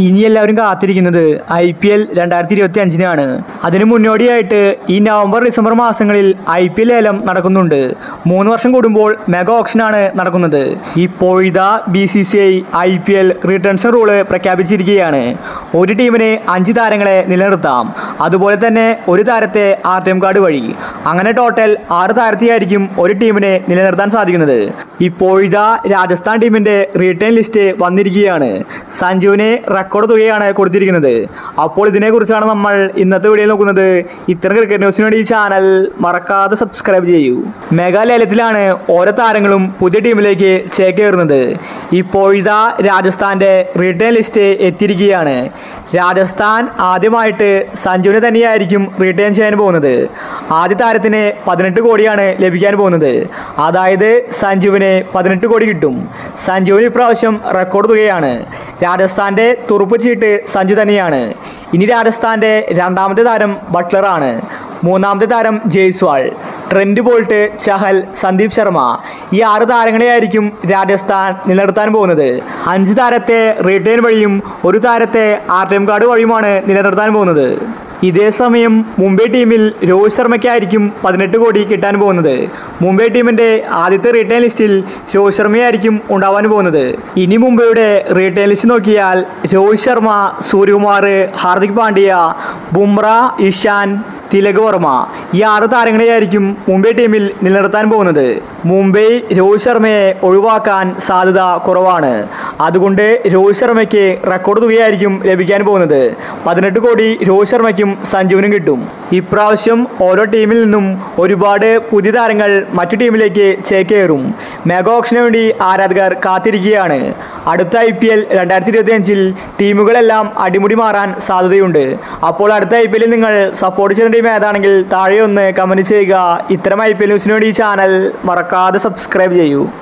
ഇനി എല്ലാവരും കാത്തിരിക്കുന്നത് ഐ പി എൽ രണ്ടായിരത്തി ഇരുപത്തി അഞ്ചിനാണ് അതിനു മുന്നോടിയായിട്ട് ഈ നവംബർ ഡിസംബർ മാസങ്ങളിൽ ഐ പി എൽ ലേലം നടക്കുന്നുണ്ട് മൂന്ന് വർഷം കൂടുമ്പോൾ മെഗാ ഓപ്ഷനാണ് നടക്കുന്നത് ഇപ്പോഴിതാ BCCI IPL retention rule പ്രഖ്യാപിച്ചിരിക്കുകയാണ് ഒരു ടീമിന് അഞ്ച് താരങ്ങളെ നിലനിർത്താം അതുപോലെ തന്നെ ഒരു താരത്തെ ആർ ടി എം കാർഡ് വഴി അങ്ങനെ ടോട്ടൽ ആറ് താരത്തെയായിരിക്കും ഒരു ടീമിനെ നിലനിർത്താൻ സാധിക്കുന്നത് ഇപ്പോഴിതാ രാജസ്ഥാൻ ടീമിന്റെ റീറ്റെയിൽ ലിസ്റ്റ് വന്നിരിക്കുകയാണ് സഞ്ജുവിന് റെക്കോർഡ് തുകയാണ് കൊടുത്തിരിക്കുന്നത് അപ്പോൾ ഇതിനെക്കുറിച്ചാണ് നമ്മൾ ഇന്നത്തെ വീഡിയോയിൽ നോക്കുന്നത് ഇത്തരം ക്രിക്കറ്റ് ന്യൂസിന് വേണ്ടി ഈ ചാനൽ മറക്കാതെ സബ്സ്ക്രൈബ് ചെയ്യൂ മെഗാ ലേലത്തിലാണ് ഓരോ താരങ്ങളും പുതിയ ടീമിലേക്ക് ചേക്കേറുന്നത് ഇപ്പോഴിതാ രാജസ്ഥാന്റെ റീറ്റെയിൽ ലിസ്റ്റ് എത്തിയിരിക്കുകയാണ് രാജസ്ഥാൻ ആദ്യമായിട്ട് സഞ്ജുവിനെ തന്നെയായിരിക്കും റിട്ടേൺ ചെയ്യാൻ പോകുന്നത് ആദ്യ താരത്തിന് പതിനെട്ട് കോടിയാണ് ലഭിക്കാൻ പോകുന്നത് അതായത് സഞ്ജുവിന് പതിനെട്ട് കോടി കിട്ടും സഞ്ജുവിന് ഇപ്രാവശ്യം റെക്കോർഡ് തുകയാണ് രാജസ്ഥാന്റെ തുറുപ്പ് ചീട്ട് സഞ്ജു തന്നെയാണ് ഇനി രാജസ്ഥാന്റെ രണ്ടാമത്തെ താരം ബട്ട്ലറാണ് മൂന്നാമത്തെ താരം ജയ്സ്വാൾ ട്രെൻഡ് ബോൾട്ട് ചഹൽ സന്ദീപ് ശർമ്മ ഈ ആറ് താരങ്ങളെയായിരിക്കും രാജസ്ഥാൻ നിലനിർത്താൻ പോകുന്നത് അഞ്ച് താരത്തെ റീറ്റെയിൻ വഴിയും ഒരു താരത്തെ ആർ ടി എം കാർഡ് വഴിയുമാണ് നിലനിർത്താൻ പോകുന്നത് ഇതേ സമയം മുംബൈ ടീമിൽ രോഹിത് ശർമ്മയ്ക്കായിരിക്കും പതിനെട്ട് കോടി കിട്ടാൻ പോകുന്നത് മുംബൈ ടീമിന്റെ ആദ്യത്തെ റീറ്റെയിൽ ലിസ്റ്റിൽ രോഹിത് ശർമ്മയായിരിക്കും ഉണ്ടാവാൻ പോകുന്നത് ഇനി മുംബൈയുടെ റീറ്റെയിൽ ലിസ്റ്റ് നോക്കിയാൽ രോഹിത് ശർമ്മ സൂര്യകുമാർ ഹാർദിക് പാണ്ഡ്യ ബുംറ ഇഷാൻ തിലക് വർമ്മ ഈ ആറ് താരങ്ങളെയായിരിക്കും മുംബൈ ടീമിൽ നിലനിർത്താൻ പോകുന്നത് മുംബൈ രോഹിത് ശർമ്മയെ ഒഴിവാക്കാൻ സാധ്യത കുറവാണ് അതുകൊണ്ട് രോഹിത് ശർമ്മയ്ക്ക് റെക്കോർഡ് തുകയായിരിക്കും ലഭിക്കാൻ പോകുന്നത് പതിനെട്ട് കോടി രോഹിത് ശർമ്മയ്ക്കും സഞ്ജുവിനും കിട്ടും ഇപ്രാവശ്യം ഓരോ ടീമിൽ നിന്നും ഒരുപാട് പുതിയ താരങ്ങൾ മറ്റു ടീമിലേക്ക് ചേക്കേറും മെഗാ ഓപ്ഷന് വേണ്ടി ആരാധകർ കാത്തിരിക്കുകയാണ് അടുത്ത ഐ പി എൽ രണ്ടായിരത്തി ഇരുപത്തി അഞ്ചിൽ ടീമുകളെല്ലാം അടിമുടി മാറാൻ സാധ്യതയുണ്ട് അപ്പോൾ അടുത്ത ഐ പി എല്ലിൽ നിങ്ങൾ സപ്പോർട്ട് ചെയ്യുന്ന ടീം ഏതാണെങ്കിൽ താഴെ ഒന്ന് കമൻറ്റ് ചെയ്യുക ഇത്തരം ഐ പി എൽ ന്യൂസിന് വേണ്ടി ഈ ചാനൽ മറക്കാതെ സബ്സ്ക്രൈബ് ചെയ്യൂ